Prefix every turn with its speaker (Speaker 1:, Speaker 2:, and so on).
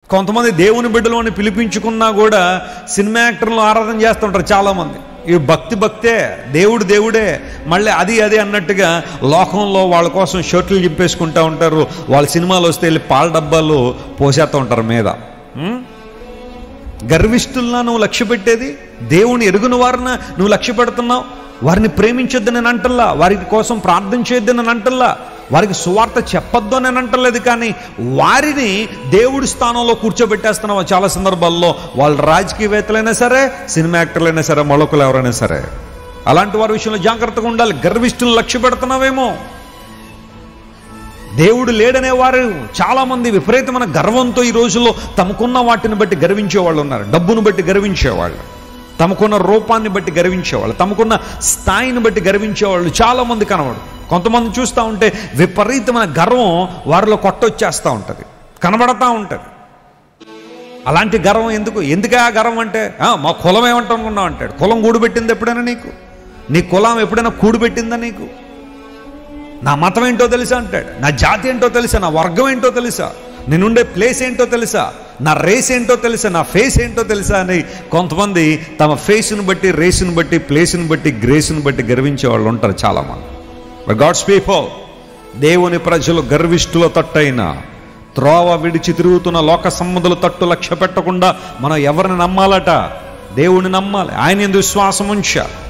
Speaker 1: కొంతమంది దేవుని బిడ్డలు పిలిపించుకున్నా కూడా సినిమా యాక్టర్లు ఆరాధన చేస్తుంటారు చాలామంది ఈ భక్తి భక్తే దేవుడు దేవుడే మళ్ళీ అది అది అన్నట్టుగా లోకంలో వాళ్ళ కోసం షర్ట్లు చింపేసుకుంటూ ఉంటారు వాళ్ళ సినిమాలు వస్తే వెళ్ళి పాల డబ్బాలు పోసేస్తూ ఉంటారు మీద ఉం? గర్విష్ఠుల్లా నువ్వు లక్ష్య పెట్టేది దేవుని ఎరుగున వారిన నువ్వు లక్ష్య పెడుతున్నావు వారిని ప్రేమించొద్దు నేను అంటల్లా వారి కోసం ప్రార్థన చేయొద్దు నేను అంటల్లా వారికి సువార్త చెప్పొద్దు అని నేను అంటలేదు కానీ వారిని దేవుడి స్థానంలో కూర్చోబెట్టేస్తున్నావు చాలా సందర్భాల్లో వాళ్ళు రాజకీయవేత్తలైనా సరే సినిమా యాక్టర్లైనా సరే మొలకలు ఎవరైనా సరే అలాంటి వారి విషయంలో జాగ్రత్తగా ఉండాలి గర్విష్ఠులను లక్ష్య పెడుతున్నావేమో దేవుడు లేడనే వారు చాలా మంది విపరీతమైన గర్వంతో ఈ రోజుల్లో తమకున్న వాటిని బట్టి గర్వించే వాళ్ళు ఉన్నారు డబ్బును బట్టి గర్వించేవాళ్ళు తమకున్న రూపాన్ని బట్టి గర్వించేవాళ్ళు తమకున్న స్థాయిని బట్టి గర్వించేవాళ్ళు చాలా మంది కనబడు కొంతమంది చూస్తూ ఉంటే విపరీతమైన గర్వం వారిలో కొట్టొచ్చేస్తూ ఉంటుంది కనబడతా ఉంటుంది అలాంటి గర్వం ఎందుకు ఎందుకే ఆ గర్వం అంటే "ఆ, మా కులం ఏమంటానుకున్నావు అంటాడు కులం కూడుబెట్టింది ఎప్పుడైనా నీకు నీ కులం ఎప్పుడైనా కూడుబెట్టిందా నీకు నా మతం ఏంటో తెలుసా అంటాడు నా జాతి ఏంటో తెలుసా నా వర్గం ఏంటో తెలుసా నేనుండే ప్లేస్ ఏంటో తెలుసా నా రేస్ ఏంటో తెలుసా నా ఫేస్ ఏంటో తెలుసా అని కొంతమంది తమ ఫేస్ను బట్టి రేసును బట్టి ప్లేస్ను బట్టి గ్రేస్ను బట్టి గర్వించే వాళ్ళు ఉంటారు చాలామంది బట్ గాడ్స్ పీపుల్ దేవుని ప్రజలు గర్విష్ఠుల తట్టైన త్రోవ విడిచి తిరుగుతున్న లోక సంబంధుల తట్టు లక్ష్య పెట్టకుండా మనం ఎవరిని నమ్మాలట దేవుని నమ్మాలి ఆయన ఎందు విశ్వాసం ఉంచాలి